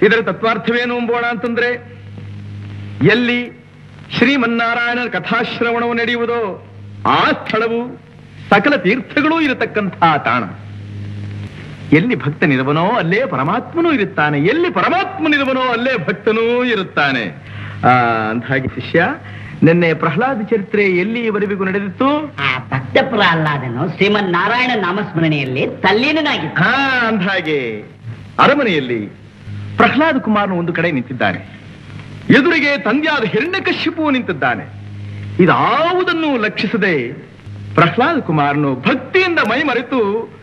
ಇದರ ತತ್ವಾರ್ಥವೇನು ಎಂಬೋಣ ಅಂತಂದ್ರೆ ಎಲ್ಲಿ ಶ್ರೀಮನ್ನಾರಾಯಣನ ಕಥಾಶ್ರವಣವು ನಡೆಯುವುದೋ ಆ ಸ್ಥಳವು ಸಕಲ ತೀರ್ಥಗಳೂ ಇರತಕ್ಕಂಥ ತಾಣ ಎಲ್ಲಿ ಭಕ್ತನಿರುವನೋ ಅಲ್ಲೇ ಪರಮಾತ್ಮನೂ ಇರುತ್ತಾನೆ ಎಲ್ಲಿ ಪರಮಾತ್ಮನಿರುವನೋ ಅಲ್ಲೇ ಭಕ್ತನೂ ಇರುತ್ತಾನೆ ಆ ಅಂದಾಗಿ ಶಿಷ್ಯ ನಿನ್ನೆ ಪ್ರಹ್ಲಾದ ಚರಿತ್ರೆ ಎಲ್ಲಿಯವರೆಗೂ ನಡೆದಿತ್ತು ಆ ಭಕ್ತ ಪ್ರಹ್ಲಾದನು ಶ್ರೀಮನ್ ನಾರಾಯಣ ನಾಮಸ್ಮರಣೆಯಲ್ಲಿ ತಲ್ಲೀನನಾಗಿದ್ದ ಹಾ ಅಂದ್ಹಾಗೆ ಅರಮನೆಯಲ್ಲಿ ಪ್ರಹ್ಲಾದ ಕುಮಾರನು ಒಂದು ಕಡೆ ನಿಂತಿದ್ದಾನೆ ಎದುರಿಗೆ ತಂದೆಯಾದ ಹಿರಣ್ಯಕಶ್ಯಪು ನಿಂತಿದ್ದಾನೆ ಇದಾವುದನ್ನು ಲಕ್ಷಿಸದೆ ಪ್ರಹ್ಲಾದ ಕುಮಾರನು ಭಕ್ತಿಯಿಂದ ಮೈ ಮರೆತು